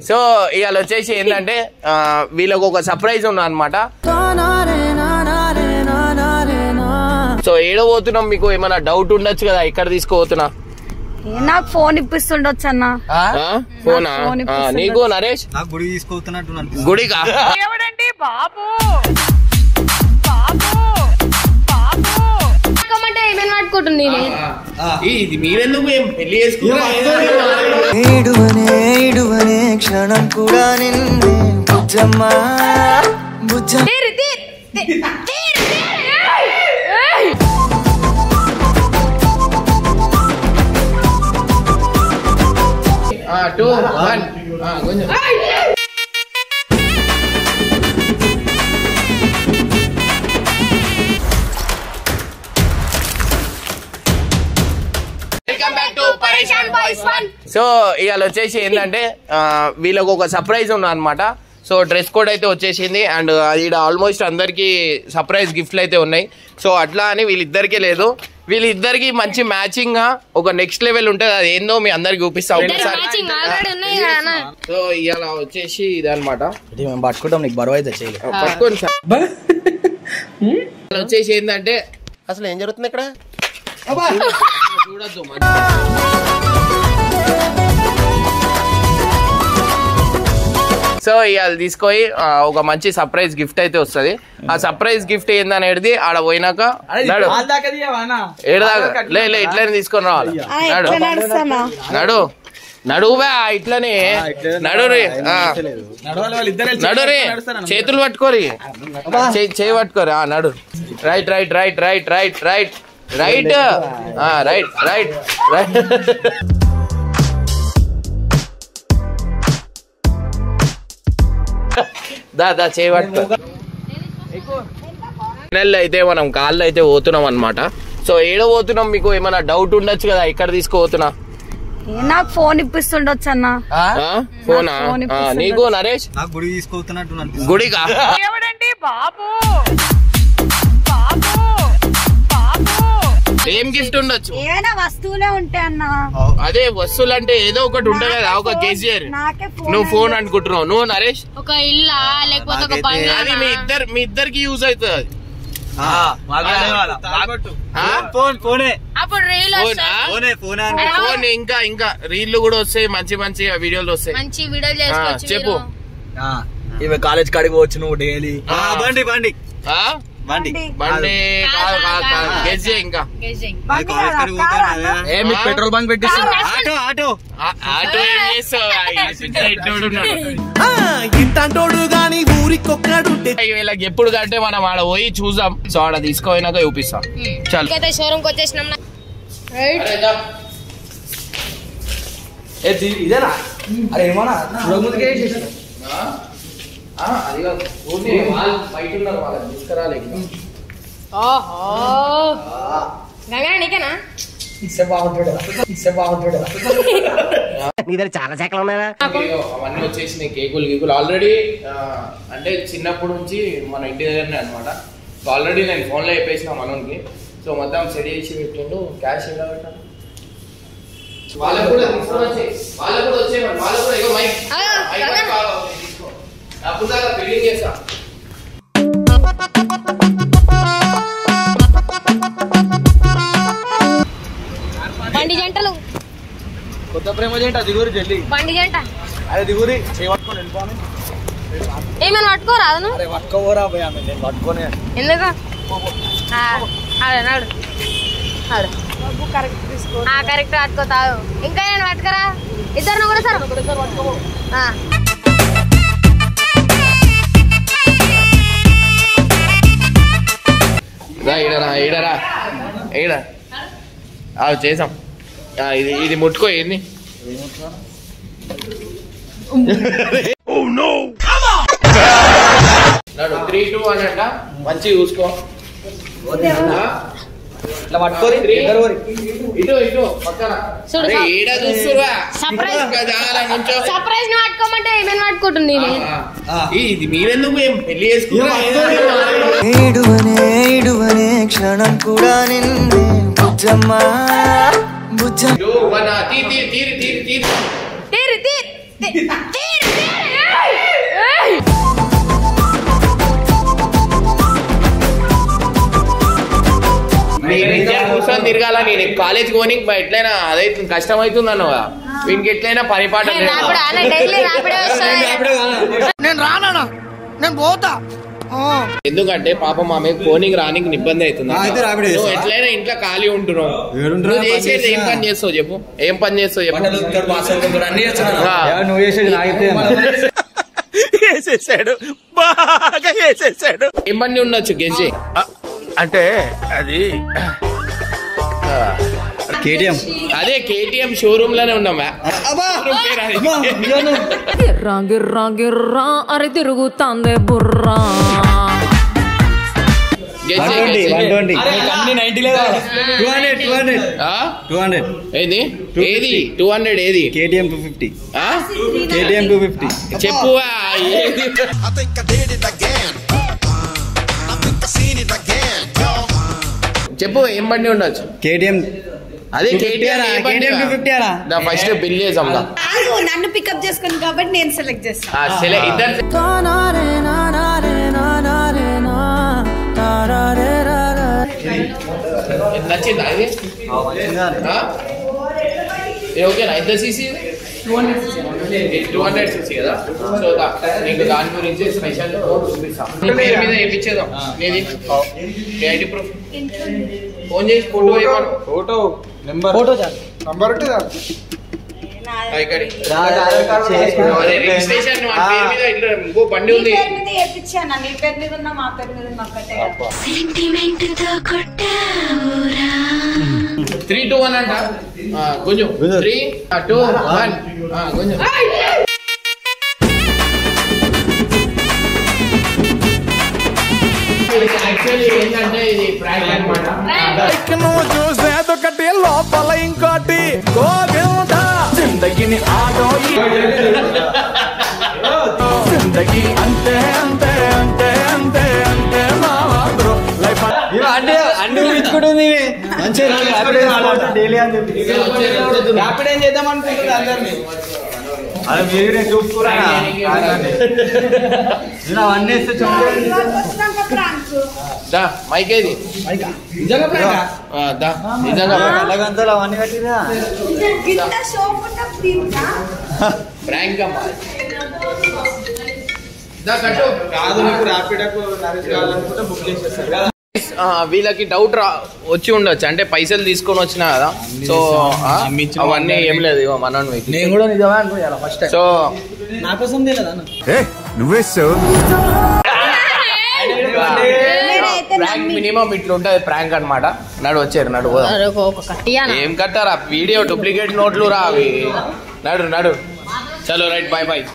So ఇవాళ వచ్చేసి ఏంటంటే ఆ, వీళ్ళకు ఒక సర్ప్రైజ్ ఉన్నా అనమాట సో ఏడో పోతున్నాం మీకు ఏమైనా డౌట్ ఉండొచ్చు కదా ఎక్కడ తీసుకోపోతున్నా నాకు ఫోన్ ఇప్పిస్తుండొచ్చు అన్న ఆ? ఫోనా ఫోన్ ఆ, ఇప్పిస్తుండొచ్చు. నీకు నరేష్ నాకు గుడి తీసుకుపోతున్నట్టు అనిపిస్తుంది గుడికా అంటే ఏమేమి పట్టుకుంటుంది నేను ఈ, ఇది మీరెందుకు ఏం పెళ్లి చేసుకున్నా ఏడువనే ఏడువనే క్షణం కూడా నిన్నే బుజ్జమ్మా బుజ్జ తీరు, తీరు, తీరు, తీరు, తీరు. ఏయ్! టూ వన్ కొంచెం సో ఇవాళ వచ్చేసి ఏంటంటే ఆ, వీళ్ళకు ఒక సర్ప్రైజ్ ఉన్నా అనమాట సో డ్రెస్ కోడ్ అయితే వచ్చేసింది అండ్ ఈడ ఆల్మోస్ట్ అందరికి సర్ప్రైజ్ గిఫ్ట్లు అయితే ఉన్నాయి సో అట్లా అని వీళ్ళిద్దరికీ లేదు వీళ్ళిద్దరికి మంచి మ్యాచింగ్ గా ఒక నెక్స్ట్ లెవెల్ ఉంటుంది అది ఏందో మీ అందరికి చూపిస్తా ఒకసారి మ్యాచింగ్ ఆల్రెడీ ఉన్నాయి కదా అన్న. సో ఇవాళ వచ్చేసి ఇదనమాట మేము పట్టుకుంటాం నీకు బరువు అయితే చేయలేదు పట్టుకోండి సార్ ఇవాళ వచ్చేసి ఏంటంటే అసలు ఏం జరుగుతుంది ఇక్కడ చూడొద్దు మరి. సో ఇవాళ తీసుకొని ఆ, ఒక మంచి సర్ప్రైజ్ గిఫ్ట్ అయితే వస్తుంది ఆ సర్ప్రైజ్ గిఫ్ట్ ఏందనేది ఆడ పోయినాక నడు ఏడదాకా లే లే ఇట్లనే తీసుకొని రావాలి నడు నడుస్తానా నడు నడువా ఇట్లనే నడు రే ఆ. నడు రే చేతులు పట్టుకోరి చే- చేయి పట్టుకోరి ఆ నడు right right right right right right right ఆ, రైట్ రైట్ రైట్ దా దా చేయి పట్టుకో నెలలో అయితే మనం కాళ్ళు అయితే పోతున్నాం అనమాట సో ఏడో పోతున్నాం మీకు ఏమైనా డౌట్ ఉండొచ్చు కదా ఎక్కడ తీసుకోపోతున్నా నాకు ఫోన్ ఇప్పిస్తుండొచ్చు అన్న ఆ? ఫోనా ఫోన్ ఆ, ఇప్పిస్తుండొచ్చు. నీకు నరేష్ నాకు గుడి తీసుకుపోతున్నట్టు అనిపిస్తుంది గుడికా ఏం గిఫ్ట్ ఉండొచ్చు ఏమైనా వస్తువులే ఉంటాయి అన్న అదే వస్తువులు అంటే ఏదో ఒకటి ఉంటుంది కదా ఒక కేసీఆర్ నాకే ఫోన్ నువ్వు ఫోన్ అనుకుంటున్నావు నువ్వు నరేష్ ఒక ఇల్లా లేకపోతే ఒక నాకైతే అది మీ బంగ్లా ఇద్దరు మీ ఇద్దరికి యూజ్ అవుతుంది అది ఆ? ఫోన్ ఫోనే అప్పుడు రీల్ ఫోనా? ఫోనే ఫోనే అని ఫోన్ ఇంకా ఇంకా రీళ్లు కూడా వస్తాయి మంచి మంచి వీడియోలు వస్తాయి మంచి వీడియోలు ఆ, చేసుకోవచ్చు చెప్పు మీరు. ఇవి కాలేజ్ కాడికి పోవచ్చు నువ్వు డైలీ ఆ. బండి బండి ఆ? బండి బండి కాదు, కాదు, కాదు. గెస్ చేయి ఇంకా Guess చేయి. అది కాలేజ్ కాడికి పోతాను ఏ, మీకు పెట్రోల్ బంక్ పెట్టిస్తా ఆటో ఆటో ఆ- ఆటో ఏం చేస్తావు ఆ, ఈ పిచ్చ ఇట్టోడు ఉన్నాడు. ఇంటంటోడు గాని ఊరికొక్కడుంటే వీళ్ళకి ఎప్పుడు కంటే మనం ఆడ పోయి చూద్దాం సో ఆడ తీసుకుపోయినాక చూపిస్తాం చాలు ఇంకైతే షోరూమ్ కి వచ్చేసినాం నా. రైట్ ఇదేనా అరే ఏమన్నా చూడముందుకే బయట ఉన్నారు వాళ్ళని తీసుకురాలే ఓహో గంగా నీకేనా ఇదిగో, అవన్నీ వచ్చేసినాయి కేకులు గీకులు ఆల్రెడీ అంటే చిన్నప్పటి నుంచి మన ఇంటి దగ్గరనే అనమాట సో ఆల్రెడీ నేను ఫోన్లో చెప్పేసిన మనోనికి సో మొత్తం సెట్ చేసి పెట్టిండు క్యాష్ ఎలా పెట్టాను వాళ్ళకు కూడా తీసుకొని వచ్చేయ్. వాళ్ళకు కూడా వచ్చే వాళ్ళకు కూడా ఇగో మైక్ ఆ, మైక్ కదా. కూడా కావాలి, తీసుకో. అప్పుడు దాకా బిల్లింగ్ చేస్తా బండి జంటలు కొత్త ప్రేమ చేయండి దిగురి జల్లి బండి జంట అరే దిగురి చేయి పట్టుకొని వెళ్ళిపోను ఏమైనా పట్టుకోరాదు అరే పట్టుకోరా పోయా నేను పట్టుకొని ఎందుకు ఆ, ఆడు నాడు ఆడు ఆ, కరెక్ట్ పట్టుకోతావు ఇంకా నేను పట్టుకరా ఇద్దరు కూడా సార్ ఆ. రా ఈడరా ఈడరా ఈడ అవి చేసాం ఆ, ఇది ఇది ముట్టుకో ఏంది నడు త్రీ టూ అని అంట మంచి చూసుకో ఆ? ఇట్లా పట్టుకోరి Three. ఇద్దరు ఊరి. ఇటు ఇటు పక్కన చూడు, అరే, సర్- ఈడ చూస్తురా సర్ప్రైజ్. ఇంకా చాలా నుంచో సర్ప్రైజ్ ని పట్టుకోమంటే ఏమేమి పట్టుకుంటుంది నేను ఆ, ఈ, ఇది మీరెందుకు ఏం పెళ్లి చేసుకున్నా ఏడువనే ఏడువనే క్షణం కూడా నిన్నే బుజ్జమ్మా బుజ్జ తీరి తీరి తీరి తీరి తీరు తీరు తీరు తీరు తిరగాలని నేను కాలేజ్ పోనీ ఎట్లయినా అదైతుంది కష్టం అవుతుంది అన్నవా వీనికి ఎట్లయినా పని పాట లేదు. రాపిడో అన్న డైలీ రాపిడో వస్తుంది నేను రానా నేను పోతా ఎందుకంటే పాపం ఆమె పోనీకి రానికి ఇబ్బంది అవుతుంది ఆ, అయితే రాపిడో నువ్వు చేస్తావా? ఎట్లయినా ఇంట్లో ఖాళీ ఉంటున్నావు ఏడుంటున్నా, నువ్వు పని చేసేది ఏం చేస్తున్నా. పని చేస్తావు చెప్పు ఏం పని చేస్తావు చెప్పు బట్టలు ఉతుకుతాడు, బాసనలు తోముతాడు, అన్నీ చేస్తున్నాడు. ఆ. ఎవరు నువ్వు చేసేది నాకైతే వేసేసాడు బాగా వేసేసాడు ఏం పని ఉండొచ్చు గెలిచి అంటే అది కేటీఎం అదే కేటీఎం షోరూమ్ లోనే ఉన్నామా Showroom పేరు అది. గిర్రా గిర్రా గిర్రా అరే తిరుగుతాందే బుర్రా గెలిచి, వన్ ట్వంటీ గెలిచి. వన్ ట్వంటీ అన్ని నైన్టీలే టూ హండ్రెడ్ టూ హండ్రెడ్ ఆ? టూ హండ్రెడ్ ఏది ఏది టూ హండ్రెడ్ ఏది కేటీఎం టూ ఫిఫ్టీ ఆ? కేటీఎం టూ ఫిఫ్టీ చెప్పు ఆ, ఏది చెప్పు ఏం బండి ఉండొచ్చు కేటీఎం అదే 250 కేటీఆర్ అరా, KTM 250 అరా. ఫస్ట్ బిల్ చేసాం దా. నన్ను పికప్ చేసుకుని కాబట్టి నేను సెలెక్ట్ చేస్తాను ఆ, సెలే ఇద్దరు నచ్చిందా ఇది ఆ? ఇది ఓకేనా ఎంత సీసీ టూ హండ్రెడ్ సీసీ కదా సో దా, నీకు దాని గురించి స్పెషల్ చూపిస్తాం నీ పేరు మీద వేయించేద్దాం నీది నీ ఐడి ప్రూఫ్ ఫోన్ చేసి ఫోటో ఇవ్వను ఫోటో నెంబర్ ఫోటో చాలు ఇక్కడి అదే రిజిస్ట్రేషన్ వాడి పేరు మీద ఇట్లా ఇంకో బండి నీ ఉంది పేరు మీద వేయించాను నీ పేరు మీద ఉన్న మా పేరు మీద ఉన్న ఒక్కటే కదా. సెంటిమెంట్ తో కొట్టావురా త్రీ టూ వన్ అంట ఆ, కొంచెం కొంచెం. త్రీ టూ వన్ ఆ, కొంచెం యాక్చువల్లీ ఏంటంటే ఇది ప్రాంక్ అన్నమాట నువ్వు చూసేదొకటి లోపల ఇంకోటి గోవింద జిందగిని ఆడో జిందగి అంతే అంతే అంతే అంతే అంతే మాత్రం లైఫ్ అంటే అన్ని ఊహించుకుంటుంది మంచిగా డైలీ అని చెప్పి ర్యాపిడ్ ఏం చేద్దాం అనుకుంటుంది అందరినీ అదే మీరు నేను చూసుకోరా నేను అవన్నీ ఇస్తే చూడండి ఇవాళ వచ్చినాక prank. దా మైక్ ఏది నిజంగా ప్రాంకా? ఆ, దా నిజంగా అలాగంతా అవన్నీ కట్టిరా ఇది గిట్ట షోప్ ఉన్న దీంకా? ప్రాంక్ అమ్మా దా కట్టు కాదు నీకు ర్యాపిడకు నరేష్ కావాలనుకుంటే బుక్ చేసేస్తారు కదా ఆ, వీళ్ళకి డౌట్ రా వచ్చి ఉండొచ్చు అంటే పైసలు తీసుకొని వచ్చినా కదా సో ఆ, నమ్మించిన అవన్నీ ఏం లేదు ఇగో మనం నేను కూడా నిజమే అనుకోవాలి ఫస్ట్ సో నా కోసం తెలియదు అన్న నువ్వేస్తావు నేనైతే ప్రాంక్ నమ్మి మినిమం ఇట్లా ఉంటది ప్రాంక్ అన్నమాట నడు వచ్చారు నడు పోదాం అరే ఒక కట్టియానా ఏం కట్టారా వీడియో డూప్లికేట్ నోట్లు రా అవి నడు నడు చలో రైట్ బాయ్ బాయ్